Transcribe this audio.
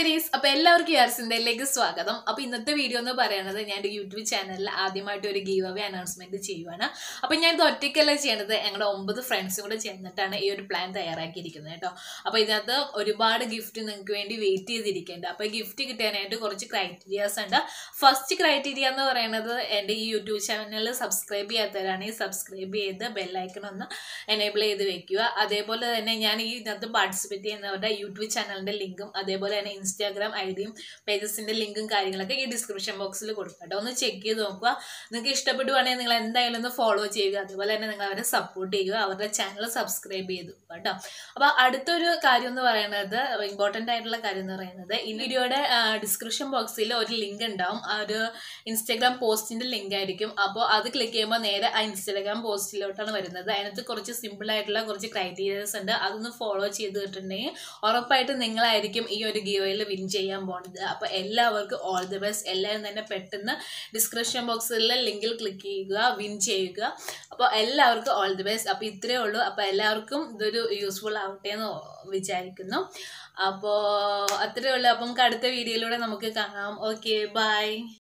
കൂട്ടുകാരീസ് അപ്പൊ എല്ലാവർക്കും യാർസിന്തയിലേക്ക് സ്വാഗതം അപ്പൊ ഇന്നത്തെ വീഡിയോ എന്ന് പറയുന്നത് ഞാൻ എൻ്റെ യൂട്യൂബ് ചാനലിൽ ആദ്യമായിട്ട് ഒരു ഗീവ് അവേ അനൗൺസ്മെന്റ് ചെയ്യുവാണ് അപ്പൊ ഞാൻ ഇത് ഒറ്റയ്ക്കല്ല ചെയ്യണത് ഞങ്ങളുടെ ഒമ്പത് ഫ്രണ്ട്സും കൂടെ ചേർന്നിട്ടാണ് ഈ ഒരു പ്ലാൻ തയ്യാറാക്കിയിരിക്കുന്നത് കേട്ടോ അപ്പൊ ഇതിനകത്ത് ഒരുപാട് ഗിഫ്റ്റ് നിങ്ങൾക്ക് വേണ്ടി വെയിറ്റ് ചെയ്തിരിക്കുന്നുണ്ട് അപ്പൊ ഗിഫ്റ്റ് കിട്ടാനായിട്ട് കുറച്ച് ക്രൈറ്റീരിയാസ് ഉണ്ട് ഫസ്റ്റ് ക്രൈറ്റീരിയ എന്ന് പറയുന്നത് എൻ്റെ ഈ യൂട്യൂബ് ചാനൽ സബ്സ്ക്രൈബ് ചെയ്യാത്തവരാണെങ്കിൽ സബ്സ്ക്രൈബ് ചെയ്ത് ബെല്ലൈക്കൺ ഒന്ന് എനേബിൾ ചെയ്ത് വെക്കുക അതേപോലെ തന്നെ ഞാൻ ഈ ഇതിനകത്ത് പാർട്ടിസിപ്പേറ്റ് ചെയ്യുന്നവരുടെ യൂട്യൂബ് ചാനലിന്റെ ലിങ്കും അതേപോലെ തന്നെ ഇൻസ്റ്റാഗ്രാം ഐ ഡിയും പേജസിന്റെ ലിങ്കും കാര്യങ്ങളൊക്കെ ഈ ഡിസ്ക്രിപ്ഷൻ ബോക്സിൽ കൊടുക്കാം കേട്ടോ ഒന്ന് ചെക്ക് ചെയ്ത് നോക്കുക നിങ്ങൾക്ക് ഇഷ്ടപ്പെടുവാണെങ്കിൽ നിങ്ങൾ എന്തായാലും ഒന്ന് ഫോളോ ചെയ്യുക അതേപോലെ തന്നെ നിങ്ങൾ അവരെ സപ്പോർട്ട് ചെയ്യുക അവരുടെ ചാനൽ സബ്സ്ക്രൈബ് ചെയ്തു കേട്ടോ അപ്പൊ അടുത്തൊരു കാര്യം എന്ന് പറയുന്നത് ഇമ്പോർട്ടന്റ് ആയിട്ടുള്ള കാര്യം എന്ന് പറയുന്നത് ഈ വീഡിയോയുടെ ഡിസ്ക്രിപ്ഷൻ ബോക്സിൽ ഒരു ലിങ്ക് ഉണ്ടാവും ആ ഒരു ഇൻസ്റ്റാഗ്രാം പോസ്റ്റിന്റെ ലിങ്ക് ആയിരിക്കും അപ്പോൾ അത് ക്ലിക്ക് ചെയ്യുമ്പോൾ നേരെ ആ ഇൻസ്റ്റാഗ്രാം പോസ്റ്റിലോട്ടാണ് വരുന്നത് അതിനകത്ത് കുറച്ച് സിമ്പിൾ ആയിട്ടുള്ള കുറച്ച് ക്രൈറ്റീരിയസ് ഉണ്ട് അതൊന്ന് ഫോളോ ചെയ്തിട്ടുണ്ടെങ്കിൽ ഉറപ്പായിട്ടും നിങ്ങളായിരിക്കും ഈ ഒരു ഗീവയിൽ വിൻ ചെയ്യാൻ പോകുന്നത് അപ്പോൾ എല്ലാവർക്കും ഓൾ ദി ബെസ്റ്റ് എല്ലാവരും തന്നെ പെട്ടെന്ന് ഡിസ്ക്രിപ്ഷൻ ബോക്സിലെ ലിങ്കിൽ ക്ലിക്ക് ചെയ്യുക വിൻ ചെയ്യുക അപ്പോൾ എല്ലാവർക്കും ഓൾ ദി ബെസ്റ്റ് അപ്പോൾ ഇത്രയേ ഉള്ളൂ അപ്പോൾ എല്ലാവർക്കും ഇതൊരു യൂസ്ഫുൾ ആവട്ടെ എന്ന് വിചാരിക്കുന്നു അപ്പോൾ അത്രയേ ഉള്ളൂ അപ്പം നമുക്ക് അടുത്ത വീഡിയോയിലൂടെ നമുക്ക് കാണാം ഓക്കെ ബൈ